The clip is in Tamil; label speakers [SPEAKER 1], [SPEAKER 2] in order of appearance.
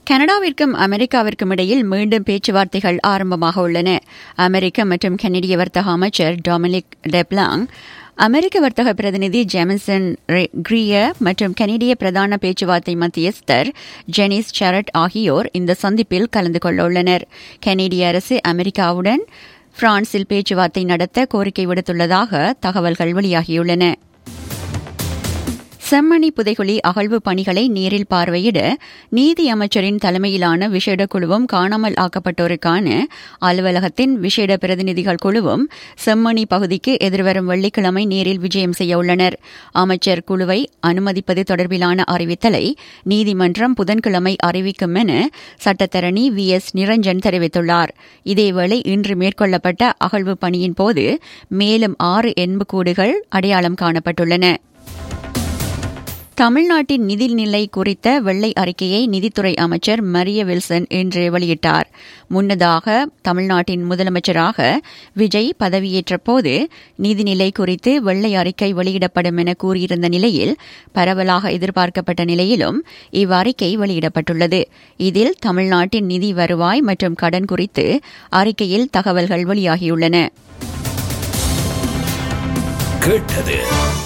[SPEAKER 1] கனடாவிற்கும் அமெரிக்காவிற்கும் இடையில் மீண்டும் பேச்சுவார்த்தைகள் ஆரம்பமாக உள்ளன அமெரிக்க மற்றும் கனடிய வர்த்தக அமைச்சர் டொமினிக் டெப்லாங் அமெரிக்க வர்த்தக பிரதிநிதி ஜெமசன் கிரியர் மற்றும் கனடிய பிரதான பேச்சுவார்த்தை மத்தியஸ்தர் ஜெனிஸ் செரட் ஆகியோர் இந்த சந்திப்பில் கலந்து கொள்ள உள்ளனர் கனடிய அரசு அமெரிக்காவுடன் பிரான்சில் பேச்சுவார்த்தை நடத்த கோரிக்கை விடுத்துள்ளதாக தகவல்கள் வெளியாகியுள்ளன செம்மணி புதைகுழி அகழ்வு பணிகளை நேரில் பார்வையிட நீதி அமைச்சரின் தலைமையிலான விசேட குழுவும் காணாமல் ஆக்கப்பட்டோருக்கான அலுவலகத்தின் விசேட பிரதிநிதிகள் குழுவும் செம்மணி பகுதிக்கு எதிர்வரும் வெள்ளிக்கிழமை நேரில் விஜயம் செய்ய உள்ளனர் அமைச்சர் குழுவை அனுமதிப்பது தொடர்பிலான அறிவித்தலை நீதிமன்றம் புதன்கிழமை அறிவிக்கும் என சட்டத்தரணி வி எஸ் நிரஞ்சன் தெரிவித்துள்ளார் இதேவேளை இன்று மேற்கொள்ளப்பட்ட அகழ்வு பணியின் போது மேலும் ஆறு எண்புக்கூடுகள் அடையாளம் காணப்பட்டுள்ளன தமிழ்நாட்டின் நிதிநிலை குறித்த வெள்ளை அறிக்கையை நிதித்துறை அமைச்சர் மரிய வில்சன் இன்று வெளியிட்டார் முன்னதாக தமிழ்நாட்டின் முதலமைச்சராக விஜய் பதவியேற்ற போது நிதிநிலை குறித்து வெள்ளை அறிக்கை வெளியிடப்படும் என கூறியிருந்த நிலையில் பரவலாக எதிர்பார்க்கப்பட்ட நிலையிலும் இவ்வறிக்கை வெளியிடப்பட்டுள்ளது இதில் தமிழ்நாட்டின் நிதி வருவாய் மற்றும் கடன் குறித்து அறிக்கையில் தகவல்கள் வெளியாகியுள்ளன
[SPEAKER 2] கேட்டது